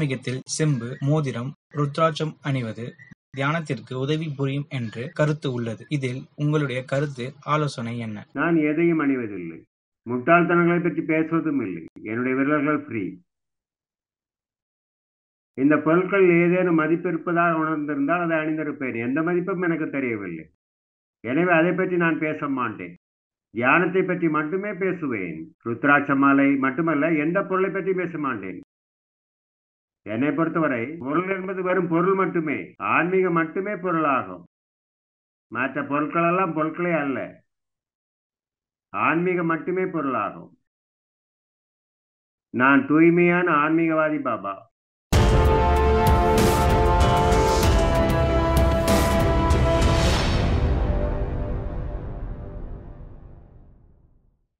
ஆன்மீகத்தில் செம்பு, மோதிரம், ருத்ராட்சம் அணிவது தியானத்திற்கு உதவி புரியும் என்று கருத்து உள்ளது. இதில் உங்களுடைய கருத்து, ஆலோசனை என்ன? நான் எதையும் அணிவதில்லை. முட்டாள்தனங்களைப் பற்றி பேசுவதும் இல்லை. என்னுடைய விரல்கள் ஃப்ரீ. இந்த பொருட்கள் ஏதேனும் மதிப்பு இருப்பதாக உணர்ந்திருந்தால் அதை அணிந்திருப்பேன். எந்த மதிப்பும் எனக்கு தெரியவில்லை. எனவே அதைப் பற்றி நான் பேச மாட்டேன். தியானத்தைப் பற்றி மட்டுமே பேசுவேன். ருத்ராட்ச மாலை மட்டுமல்ல, எந்த பொருளைப் பற்றி பேச மாட்டேன். என்னை பொறுத்தவரை பொருள் என்பது வெறும் பொருள் மட்டுமே. ஆன்மீகம் மட்டுமே பொருளாகும். மற்ற பொருட்கள் எல்லாம் பொருட்களே அல்ல. ஆன்மீகம் மட்டுமே பொருளாகும். நான் தூய்மையான ஆன்மீகவாதி பாபா.